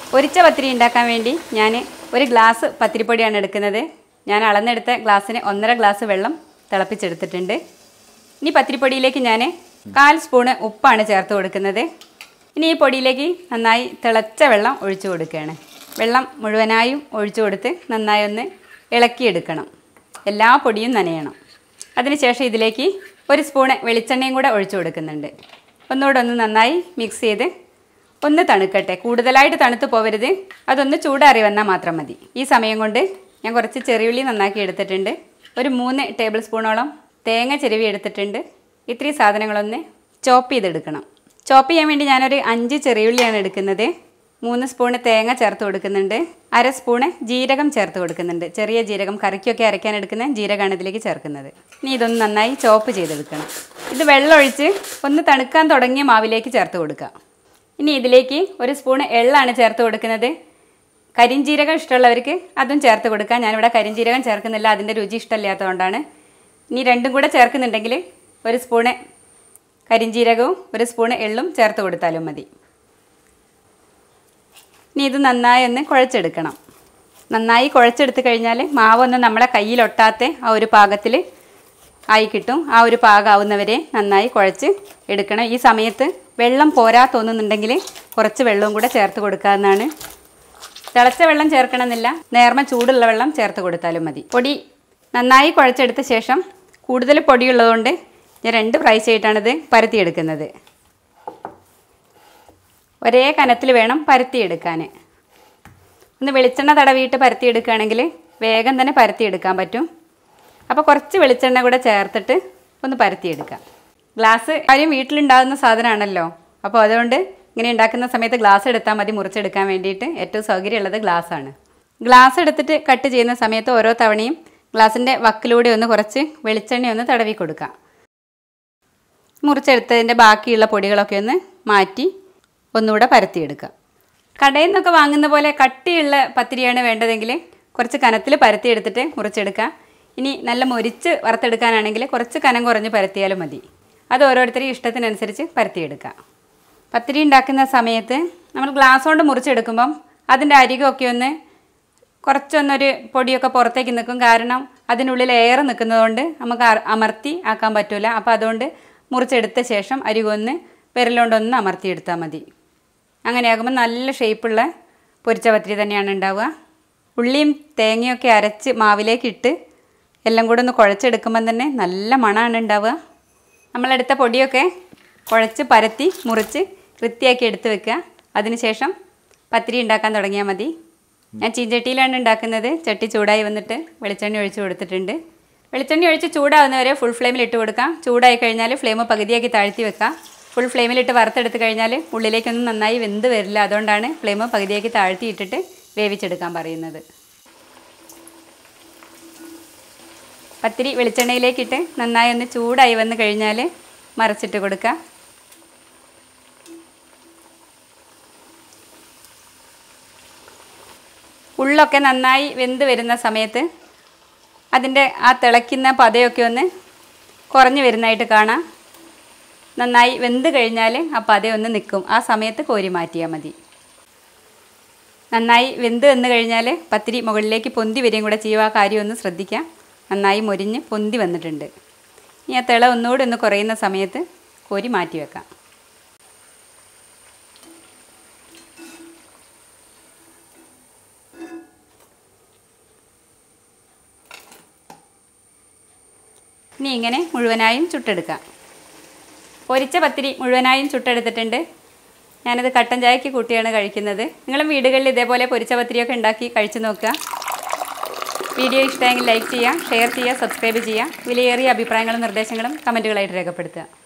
പൊരിച്ച പത്തിരി ഉണ്ടാക്കാൻ വേണ്ടി ഞാൻ ഒരു ഗ്ലാസ് പത്തിരിപ്പൊടിയാണ് എടുക്കുന്നത് ഞാൻ അളന്നെടുത്ത ഗ്ലാസ്സിന് ഒന്നര ഗ്ലാസ് വെള്ളം തിളപ്പിച്ചെടുത്തിട്ടുണ്ട് ഇനി പത്തിരിപ്പൊടിയിലേക്ക് ഞാൻ കാൽ സ്പൂണ് ഉപ്പാണ് ചേർത്ത് കൊടുക്കുന്നത് ഇനി ഈ പൊടിയിലേക്ക് നന്നായി തിളച്ച വെള്ളം ഒഴിച്ചു കൊടുക്കുകയാണ് വെള്ളം മുഴുവനായും ഒഴിച്ചു കൊടുത്ത് നന്നായി ഒന്ന് ഇളക്കിയെടുക്കണം എല്ലാ പൊടിയും നനയണം അതിനുശേഷം ഇതിലേക്ക് ഒരു സ്പൂണ് വെളിച്ചെണ്ണയും കൂടെ ഒഴിച്ചു കൊടുക്കുന്നുണ്ട് ഒന്നുകൂടെ ഒന്ന് നന്നായി മിക്സ് ചെയ്ത് ഒന്ന് തണുക്കട്ടെ കൂടുതലായിട്ട് തണുത്ത് പോവരുത് അതൊന്ന് ചൂടാറി വന്നാൽ മാത്രം മതി ഈ സമയം കൊണ്ട് ഞാൻ കുറച്ച് ചെറിയുള്ളി നന്നാക്കി എടുത്തിട്ടുണ്ട് ഒരു മൂന്ന് ടേബിൾ സ്പൂണോളം തേങ്ങ ചെരുവി എടുത്തിട്ടുണ്ട് ഇത്രയും സാധനങ്ങളൊന്ന് ചോപ്പ് ചെയ്തെടുക്കണം ചോപ്പ് ചെയ്യാൻ വേണ്ടി ഞാനൊരു അഞ്ച് ചെറിയുള്ളിയാണ് എടുക്കുന്നത് മൂന്ന് സ്പൂണ് തേങ്ങ ചേർത്ത് കൊടുക്കുന്നുണ്ട് അര സ്പൂണ് ജീരകം ചേർത്ത് കൊടുക്കുന്നുണ്ട് ചെറിയ ജീരകം കറിക്കൊക്കെ അരയ്ക്കാൻ എടുക്കുന്ന ജീരകമാണ് ഇതിലേക്ക് ചേർക്കുന്നത് ഇനി ഇതൊന്ന് നന്നായി ചോപ്പ് ചെയ്തെടുക്കണം ഇത് വെള്ളമൊഴിച്ച് ഒന്ന് തണുക്കാൻ തുടങ്ങിയ മാവിലേക്ക് ചേർത്ത് കൊടുക്കുക ഇനി ഇതിലേക്ക് ഒരു സ്പൂൺ എള്ളാണ് ചേർത്ത് കൊടുക്കുന്നത് കരിഞ്ജീരകം ഇഷ്ടമുള്ളവർക്ക് അതും ചേർത്ത് കൊടുക്കാം ഞാനിവിടെ കരിഞ്ജീരകം ചേർക്കുന്നില്ല അതിൻ്റെ രുചി ഇഷ്ടമില്ലാത്തതുകൊണ്ടാണ് ഇനി രണ്ടും കൂടെ ചേർക്കുന്നുണ്ടെങ്കിൽ ഒരു സ്പൂണ് കരിഞ്ജീരകവും ഒരു സ്പൂണ് എള്ളും ചേർത്ത് കൊടുത്താലും മതി ഇനി ഇത് നന്നായി ഒന്ന് കുഴച്ചെടുക്കണം നന്നായി കുഴച്ചെടുത്ത് കഴിഞ്ഞാൽ മാവൊന്ന് നമ്മളെ കയ്യിലൊട്ടാത്ത ആ ഒരു പാകത്തിൽ ആയി കിട്ടും ആ ഒരു പാകമാവുന്നവരെ നന്നായി കുഴച്ച് എടുക്കണം ഈ സമയത്ത് വെള്ളം പോരാ തോന്നുന്നുണ്ടെങ്കിൽ കുറച്ച് വെള്ളവും കൂടെ ചേർത്ത് കൊടുക്കാവുന്നതാണ് തിളച്ച വെള്ളം ചേർക്കണമെന്നില്ല നേർമ ചൂടുള്ള വെള്ളം ചേർത്ത് കൊടുത്താലും മതി പൊടി നന്നായി കുഴച്ചെടുത്ത ശേഷം കൂടുതൽ പൊടിയുള്ളതുകൊണ്ട് ഞാൻ രണ്ട് പ്രാവശ്യമായിട്ടാണിത് പരത്തിയെടുക്കുന്നത് ഒരേ കനത്തിൽ വേണം പരത്തിയെടുക്കാൻ ഒന്ന് വെളിച്ചെണ്ണ തടവിയിട്ട് പരത്തിയെടുക്കുകയാണെങ്കിൽ വേഗം തന്നെ പരത്തിയെടുക്കാൻ പറ്റും അപ്പോൾ കുറച്ച് വെളിച്ചെണ്ണ കൂടെ ചേർത്തിട്ട് ഒന്ന് പരത്തിയെടുക്കാം ഗ്ലാസ് കാര്യം വീട്ടിലുണ്ടാകുന്ന സാധനമാണല്ലോ അപ്പോൾ അതുകൊണ്ട് ഇങ്ങനെ ഉണ്ടാക്കുന്ന സമയത്ത് ഗ്ലാസ് എടുത്താൽ മതി മുറിച്ചെടുക്കാൻ വേണ്ടിയിട്ട് ഏറ്റവും സൗകര്യമുള്ളത് ഗ്ലാസ്സാണ് ഗ്ലാസ് എടുത്തിട്ട് കട്ട് ചെയ്യുന്ന സമയത്ത് ഓരോ തവണയും ഗ്ലാസിൻ്റെ വക്കിലൂടെ ഒന്ന് കുറച്ച് വെളിച്ചെണ്ണ ഒന്ന് തടവി കൊടുക്കാം മുറിച്ചെടുത്തതിൻ്റെ ബാക്കിയുള്ള പൊടികളൊക്കെ ഒന്ന് മാറ്റി ഒന്നുകൂടെ പരത്തിയെടുക്കുക കടയിൽ നിന്നൊക്കെ വാങ്ങുന്ന പോലെ കട്ടിയുള്ള പത്തിരിയാണ് വേണ്ടതെങ്കിൽ കുറച്ച് കനത്തിൽ പരത്തിയെടുത്തിട്ട് മുറിച്ചെടുക്കുക ഇനി നല്ല മൊരിച്ച് വറുത്തെടുക്കാനാണെങ്കിൽ കുറച്ച് കനം കുറഞ്ഞ് പരത്തിയാലും മതി അത് ഓരോരുത്തരും ഇഷ്ടത്തിനനുസരിച്ച് പരത്തിയെടുക്കുക പത്തിരി ഉണ്ടാക്കുന്ന സമയത്ത് നമ്മൾ ഗ്ലാസ് കൊണ്ട് മുറിച്ചെടുക്കുമ്പം അതിൻ്റെ അരികൊക്കെ ഒന്ന് കുറച്ചൊന്നൊരു പൊടിയൊക്കെ പുറത്തേക്ക് നിൽക്കും കാരണം അതിനുള്ളിൽ എയർ നിൽക്കുന്നതുകൊണ്ട് നമുക്ക് അ- അമർത്തി ആക്കാൻ പറ്റില്ല അപ്പോൾ അതുകൊണ്ട് മുറിച്ചെടുത്ത ശേഷം അരികൊന്ന് വിരലുകൊണ്ടൊന്ന് അമർത്തിയെടുത്താൽ മതി അങ്ങനെയാകുമ്പോൾ നല്ല ഷേപ്പുള്ള പൊരിച്ച പത്തിരി തന്നെയാണ് ഉണ്ടാവുക ഉള്ളിയും തേങ്ങയൊക്കെ അരച്ച് മാവിലേക്ക് ഇട്ട് എല്ലാം കൂടെ ഒന്ന് കുഴച്ചെടുക്കുമ്പം തന്നെ നല്ല മണമാണ് ഉണ്ടാവുക നമ്മളെടുത്ത പൊടിയൊക്കെ കുഴച്ച് പരത്തി മുറിച്ച് വൃത്തിയാക്കി എടുത്ത് വെക്കുക അതിനുശേഷം പത്തിരി ഉണ്ടാക്കാൻ തുടങ്ങിയാൽ മതി ഞാൻ ചീഞ്ചട്ടിയിലാണ് ഉണ്ടാക്കുന്നത് ചട്ടി ചൂടായി വന്നിട്ട് വെളിച്ചെണ്ണ ഒഴിച്ച് കൊടുത്തിട്ടുണ്ട് വെളിച്ചെണ്ണ ഒഴിച്ച് ചൂടാവുന്നവരെ ഫുൾ ഫ്ലെയിമിൽ ഇട്ട് കൊടുക്കാം ചൂടായി കഴിഞ്ഞാൽ ഫ്ലെയിം പകുതിയാക്കി താഴ്ത്തി വെക്കാം ഫുൾ ഫ്ലെയിമിലിട്ട് വറുത്തെടുത്ത് കഴിഞ്ഞാൽ ഉള്ളിലേക്കൊന്നും നന്നായി വെന്ത് വരില്ല അതുകൊണ്ടാണ് ഫ്ലെയിം പകുതിയാക്കി താഴ്ത്തി ഇട്ടിട്ട് വേവിച്ചെടുക്കാൻ പറയുന്നത് പത്തിരി വെളിച്ചെണ്ണയിലേക്കിട്ട് നന്നായി ഒന്ന് ചൂടായി വന്ന് കഴിഞ്ഞാൽ മറച്ചിട്ട് കൊടുക്കുക ഉള്ളൊക്കെ നന്നായി വെന്ത് വരുന്ന സമയത്ത് അതിൻ്റെ ആ തിളയ്ക്കുന്ന പതയൊക്കെ ഒന്ന് കുറഞ്ഞു വരുന്നതായിട്ട് കാണാം നന്നായി വെന്ത് കഴിഞ്ഞാൽ ആ പതയൊന്ന് നിൽക്കും ആ സമയത്ത് കോരി മാറ്റിയാൽ മതി നന്നായി വെന്ത് വന്നു കഴിഞ്ഞാൽ പത്തിരി മുകളിലേക്ക് പൊന്തി വരികയും കൂടെ ചെയ്യുക ആ കാര്യം ഒന്ന് ശ്രദ്ധിക്കാം നന്നായി മൊരിഞ്ഞ് പൊന്തി വന്നിട്ടുണ്ട് ഇനി ആ തിള ഒന്നുകൂടി ഒന്ന് കുറയുന്ന സമയത്ത് കോരി മാറ്റി വെക്കാം ഇനി ഇങ്ങനെ മുഴുവനായും ചുട്ടെടുക്കാം പൊരിച്ച പത്തിരി മുഴുവനായും ചുട്ടെടുത്തിട്ടുണ്ട് ഞാനത് കട്ടൻ ചായക്ക് കൂട്ടിയാണ് കഴിക്കുന്നത് നിങ്ങളും വീടുകളിൽ ഇതേപോലെ പൊരിച്ച പത്തിരിയൊക്കെ ഉണ്ടാക്കി കഴിച്ചു നോക്കുക വീഡിയോ ഇഷ്ടമെങ്കിൽ ലൈക്ക് ചെയ്യുക ഷെയർ ചെയ്യുക സബ്സ്ക്രൈബ് ചെയ്യുക വിലയേറിയ അഭിപ്രായങ്ങളും നിർദ്ദേശങ്ങളും കമൻറ്റുകളായിട്ട് രേഖപ്പെടുത്തുക